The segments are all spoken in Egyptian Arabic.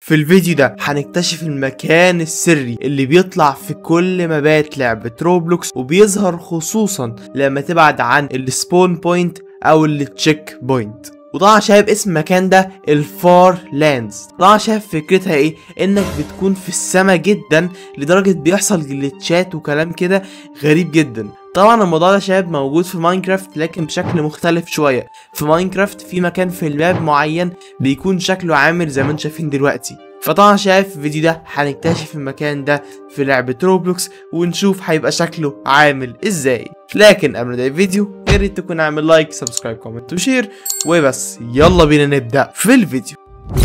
في الفيديو ده هنكتشف المكان السري اللي بيطلع في كل مبات لعبة روبلوكس وبيظهر خصوصا لما تبعد عن السبون بوينت او التشيك بوينت وطبعا شايف اسم المكان ده الفار لاندز طبعا شايف فكرتها ايه انك بتكون في السما جدا لدرجة بيحصل جليتشات وكلام كده غريب جدا طبعا الموضوع ده شايف موجود في ماينكرافت لكن بشكل مختلف شوية في ماينكرافت في مكان في الماب معين بيكون شكله عامل زي ما انتم شايفين دلوقتي فطبعا شايف في الفيديو ده هنكتشف المكان ده في لعبة روبلوكس ونشوف هيبقى شكله عامل ازاي لكن قبل ما نبدا الفيديو يا ريت تكون عامل لايك سبسكرايب كومنت وشير وبس يلا بينا نبدا في الفيديو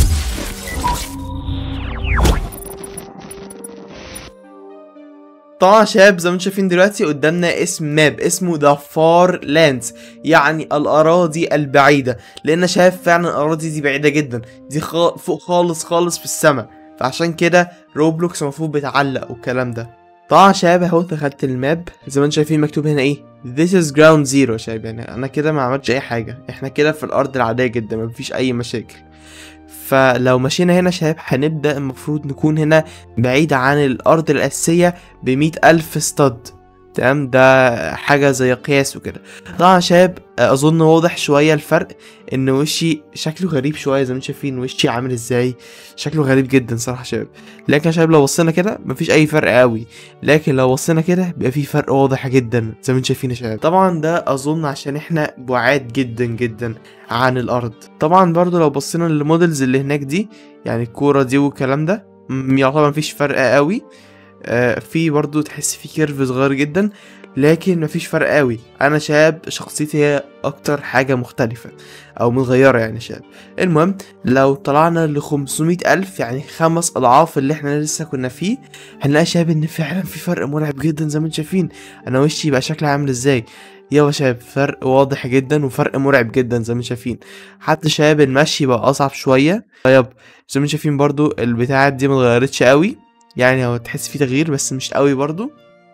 طبعا شباب زي ما انتم شايفين دلوقتي قدامنا اسم ماب اسمه ذا فار لاندز يعني الاراضي البعيده لان شايف فعلا الاراضي دي بعيده جدا دي خ... فوق خالص خالص في السماء فعشان كده روبلوكس المفروض بتعلق والكلام ده طبعا شباب اهو دخلت الماب زي ما انتم شايفين مكتوب هنا ايه This is ground zero شباب يعني انا كده ما عملتش اي حاجه احنا كده في الارض العاديه جدا مفيش اي مشاكل فلو مشينا هنا شباب هنبدأ المفروض نكون هنا بعيد عن الأرض الأساسية بمئة ألف ستاد تمام ده حاجة زي قياس وكده طبعا شباب أظن واضح شوية الفرق إن وشي شكله غريب شوية زي ما انتم شايفين وشي عامل ازاي شكله غريب جدا صراحة شباب لكن يا شباب لو بصينا كده مفيش أي فرق قوي لكن لو بصينا كده بيبقى في فرق واضح جدا زي ما انتم شايفين يا شباب طبعا ده أظن عشان احنا بعاد جدا جدا عن الارض طبعا برضو لو بصينا للمودلز اللي هناك دي يعني الكوره دي والكلام ده م- يعتبر مفيش فرق قوي آه في برضو تحس في كيرف صغير جدا لكن مفيش فرق قوي انا شاب شخصيتي هي اكتر حاجة مختلفة او متغيرة يعني شاب المهم لو طلعنا ل 500 الف يعني خمس اضعاف اللي احنا لسه كنا فيه هنلاقي شاب ان فعلا في فرق مرعب جدا زي ما انتم شايفين انا وشي بقى شكلي عامل ازاي يا شباب فرق واضح جدا وفرق مرعب جدا زي ما شايفين حتى شباب المشي بقى اصعب شويه طيب زي ما شايفين برضو البتاعات دي متغيرتش قوي يعني هو تحس فيه تغيير بس مش قوي برضو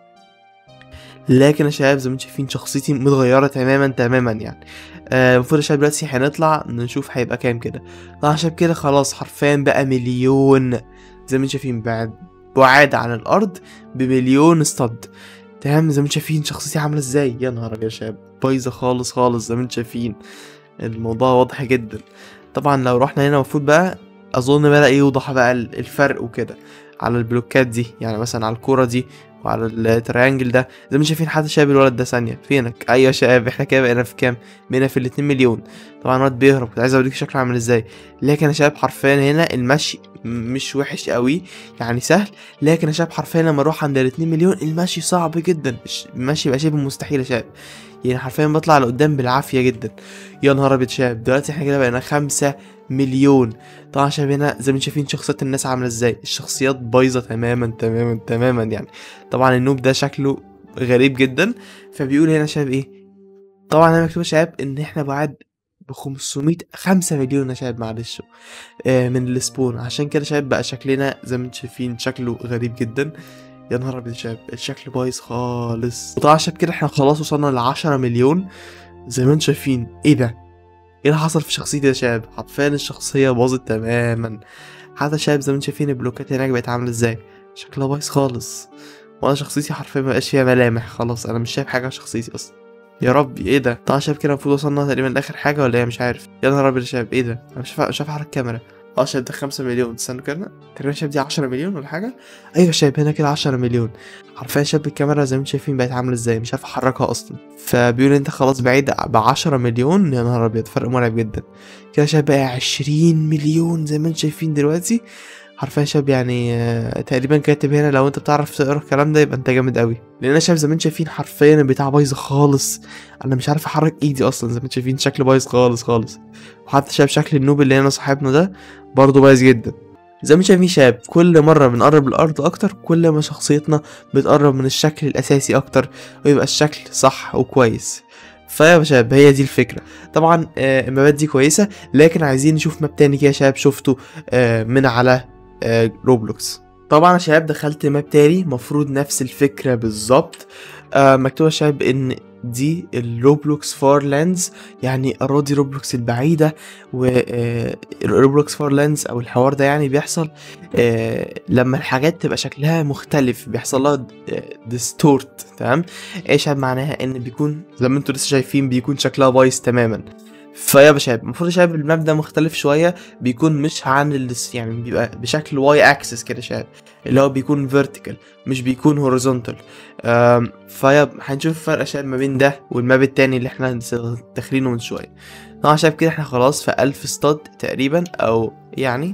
لكن يا شباب زي ما انتم شايفين شخصيتي متغيره تماما تماما يعني آه، المفروض يا شباب دلوقتي هنطلع نشوف هيبقى كام كده طبعا يا شباب كده خلاص حرفيا بقى مليون زي ما انتم شايفين بعد بعاد عن الارض بمليون استاد تمام زي ما انتم شايفين شخصيتي عامله ازاي يا نهار ابيض يا شباب بايظه خالص خالص زي ما انتم شايفين الموضوع واضح جدا طبعا لو رحنا هنا المفروض بقى اظن بدا يوضح بقى ال- الفرق وكده على البلوكات دي يعني مثلا على الكوره دي وعلى التريانجل ده زي ما شايفين حتى شاب الولد ده ثانيه فينك ايوه يا شباب احنا كده بقينا في كام بقينا في الاتنين مليون طبعا الواد بيهرب كنت عايز اوريك شكله عامل ازاي لكن يا شباب حرفيا هنا المشي م- مش وحش قوي يعني سهل لكن يا شباب حرفيا لما اروح عند الاتنين مليون المشي صعب جدا ش- المشي بقى شبه مستحيل يا شباب يعني حرفيا بطلع لقدام بالعافيه جدا يا نهار ابيض شباب دلوقتي احنا كده بقينا خمسة مليون طبعا شباب هنا زي ما انتم شايفين شخصيات الناس عامله ازاي الشخصيات بايظه تماما تماما تماما يعني طبعا النوب ده شكله غريب جدا فبيقول هنا شباب ايه طبعا هنا مكتوب يا شباب ان احنا بعد ب 500 5 مليون يا شباب معلش آه من السبون عشان كده شباب بقى شكلنا زي ما انتم شايفين شكله غريب جدا يا نهار ابيض يا شباب الشكل بايظ خالص وطبعا شباب كده احنا خلاص وصلنا ل 10 مليون زي ما انتم شايفين ايه ده ايه اللي حصل في شخصيتي يا شباب حرفيا الشخصيه باظت تماما حتى شباب زي ما انتم شايفين البلوكات هناك بقت عامله ازاي شكلها بايظ خالص وانا شخصيتي حرفيا مبقاش فيها ملامح خلاص انا مش شايف حاجه على شخصيتي اصلا يا ربي ايه ده طبعا شباب كده المفروض وصلنا تقريبا لاخر حاجه ولا ايه مش عارف يا نهار ابيض يا شباب ايه ده انا مش شايف مش شايف على الكاميرا اه شباب ده 5 مليون استنوا كده تقريبا شباب دي 10 مليون ولا حاجه ايوه شباب هنا كده 10 مليون حرفيا شاب الكاميرا زي ما انتم شايفين بقت عامله ازاي مش عارف احركها اصلا فبيقول انت خلاص بعيد ب 10 مليون يا نهار ابيض فرق مرعب جدا كده شاب بقى 20 مليون زي ما انتم شايفين دلوقتي حرفيا شاب يعني آه، تقريبا كاتب هنا لو انت بتعرف تقرا الكلام ده يبقى انت جامد قوي لان انا شايف زي ما انتم شايفين حرفيا البتاع بايظه خالص انا مش عارف احرك ايدي اصلا زي ما انتم شايفين شكل بايظ خالص خالص وحتى شايف شكل النوب اللي هنا صاحبنا ده برضه بايظ جدا زي ما شايفين شاب كل مرة بنقرب الأرض أكتر كل ما شخصيتنا بتقرب من الشكل الأساسي أكتر ويبقى الشكل صح وكويس فيا شباب هي دي الفكرة طبعا آه، المبات دي كويسة لكن عايزين نشوف ماب تاني كده يا شباب شفته آه، من على آه، روبلوكس طبعا يا شباب دخلت ماب تاني مفروض نفس الفكرة بالظبط آه، مكتوب يا شباب ان دي الروبلوكس فار لاندز يعني اراضي روبلوكس البعيده وروبلوكس فار لاندز او الحوار ده يعني بيحصل آه، لما الحاجات تبقى شكلها مختلف بيحصل لها ديستورت تمام ايش معناها ان بيكون زي ما انتوا لسه شايفين بيكون شكلها بايظ تماما فيا شباب المفروض شباب المبنى مختلف شويه بيكون مش عن ال يعني بيبقى بشكل واي اكسس كده شباب اللي هو بيكون فيرتيكال مش بيكون هوريزونتال فيا هنشوف الفرق شباب ما بين ده والماب التاني اللي احنا لسه داخلينه من شويه طبعا شباب كده احنا خلاص في 1000 ستاد تقريبا او يعني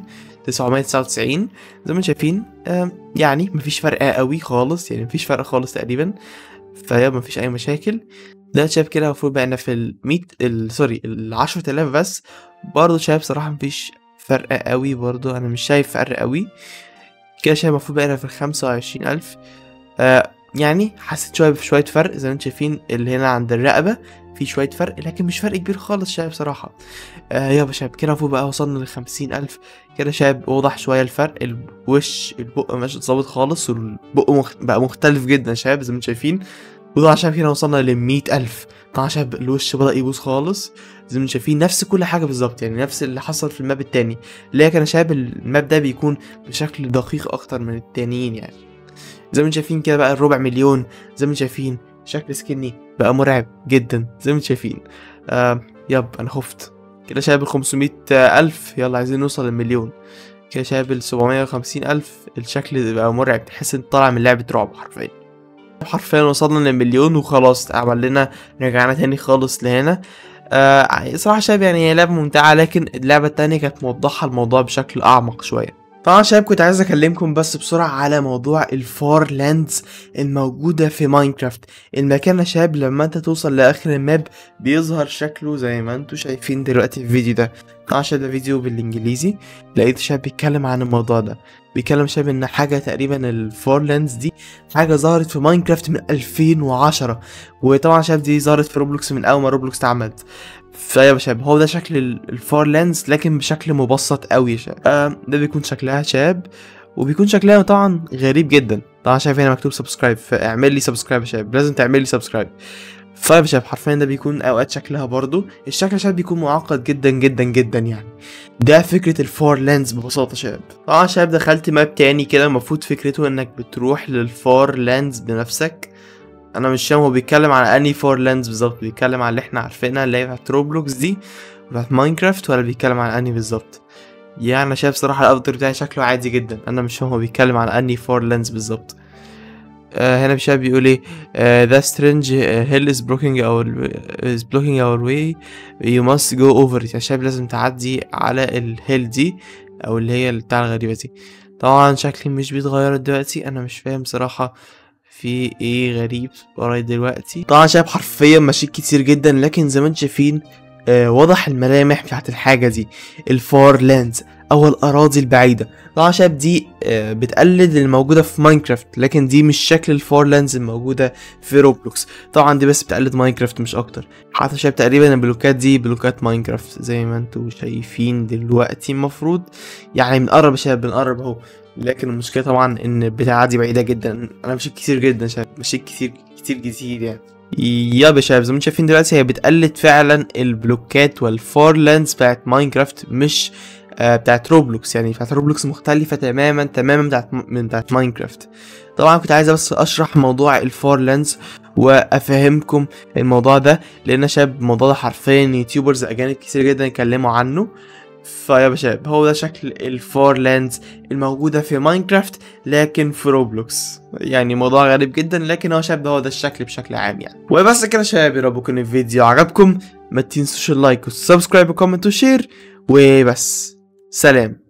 999 زي ما شايفين آم، يعني مفيش فرق قوي خالص يعني مفيش فرق خالص تقريبا فيا مفيش اي مشاكل ده شايف كده المفروض بقينا في ال 100 ال سوري ال 10000 بس برضه شايف صراحة مفيش فرق قوي برضه انا مش شايف فرق قوي كده شايف المفروض بقينا في ال 25000 آه يعني حسيت شوية بشوية فرق زي ما انتم شايفين اللي هنا عند الرقبة في شوية فرق لكن مش فرق كبير خالص شايف بصراحة آه يابا شايف كده المفروض بقى وصلنا لخمسين ألف كده شايف واضح شوية الفرق الوش البق مش ظابط خالص والبق مخ... بقى مختلف جدا شايف زي ما انتم شايفين وطبعا شايف هنا وصلنا لمية ألف طبعا شايف الوش بدأ يبوظ خالص زي ما انتم شايفين نفس كل حاجة بالظبط يعني نفس اللي حصل في الماب التاني لكن انا شايف الماب ده بيكون بشكل دقيق أكتر من التانيين يعني زي ما انتم شايفين كده بقى الربع مليون زي ما انتم شايفين شكل سكني بقى مرعب جدا زي ما انتم شايفين آه يب انا خفت كده شايف ال 500 ألف يلا عايزين نوصل للمليون كده شايف ال 750 ألف الشكل بقى مرعب تحس ان طالع من لعبة رعب حرفيا حرفيا وصلنا للمليون وخلاص عمل لنا رجعنا تاني خالص لهنا آه صراحة شايف يعني هي لعبة ممتعة لكن اللعبة التانية كانت موضحة الموضوع بشكل أعمق شوية طبعا شباب كنت عايز اكلمكم بس بسرعة على موضوع الفار لاندز الموجودة في ماينكرافت المكان يا شباب لما انت توصل لاخر الماب بيظهر شكله زي ما انتوا شايفين دلوقتي في الفيديو ده طبعا شباب ده فيديو بالانجليزي لقيت شاب بيتكلم عن الموضوع ده بيتكلم شاب ان حاجة تقريبا الفار لاندز دي حاجة ظهرت في ماينكرافت من 2010 وطبعا شاب دي ظهرت في روبلوكس من اول ما روبلوكس اتعملت فيا شباب هو ده شكل الفار لاندز لكن بشكل مبسط قوي يا شباب آه ده بيكون شكلها شاب وبيكون شكلها طبعا غريب جدا طبعا شايف هنا مكتوب سبسكرايب فاعمل لي سبسكرايب يا شباب لازم تعمل لي سبسكرايب فيا شباب حرفيا ده بيكون اوقات شكلها برضو الشكل يا شباب بيكون معقد جدا جدا جدا يعني ده فكرة الفار لاندز ببساطة يا شباب طبعا يا شباب دخلت ماب تاني كده المفروض فكرته انك بتروح للفار لاندز بنفسك انا مش فاهم هو بيتكلم على اني فور لاندز بالظبط بيتكلم على اللي احنا عارفينها اللي هي بتاعت روبلوكس دي بتاعت ماينكرافت ولا بيتكلم على اني بالظبط يعني انا شايف صراحه الافاتار بتاعي شكله عادي جدا انا مش فاهم هو بيتكلم على اني فور لاندز بالظبط آه هنا شاب بيقول ايه ذا سترينج هيل از بلوكينج اور از بلوكينج اور واي يو ماست جو اوفر يا شاب لازم تعدي على الهيل دي او اللي هي بتاع الغريبه دي طبعا شكلي مش بيتغير دلوقتي انا مش فاهم صراحه في ايه غريب ورايا دلوقتي طبعا شايف حرفيا مشيت كتير جدا لكن زي ما انتم شايفين آه واضح الملامح بتاعت الحاجة دي الفار لاندز او الاراضي البعيدة طبعا شايف دي آه بتقلد الموجودة في ماينكرافت لكن دي مش شكل الفار لاندز الموجودة في روبلوكس طبعا دي بس بتقلد ماينكرافت مش اكتر حتى شايف تقريبا البلوكات دي بلوكات ماينكرافت زي ما انتم شايفين دلوقتي المفروض يعني بنقرب يا شباب بنقرب اهو لكن المشكله طبعا ان البتاعه دي بعيده جدا انا مشيت كتير جدا شايف مشيت كتير كتير كتير يعني يا شباب زي ما انتم شايفين دلوقتي هي بتقلد فعلا البلوكات والفار لاندز بتاعت ماينكرافت مش آه بتاعت روبلوكس يعني بتاعت روبلوكس مختلفة تماما تماما بتاعت من بتاعت ماينكرافت طبعا كنت عايز بس اشرح موضوع الفار لاندز وافهمكم الموضوع ده لان شاب الموضوع ده حرفيا يوتيوبرز اجانب كتير جدا اتكلموا عنه فيا بشاب هو ده شكل الفور لاندز الموجودة في ماينكرافت لكن في روبلوكس يعني موضوع غريب جدا لكن هو شاب هو ده الشكل بشكل عام يعني وبس كده شباب يا رب يكون الفيديو عجبكم ما تنسوش اللايك والسبسكرايب وكومنت وشير وبس سلام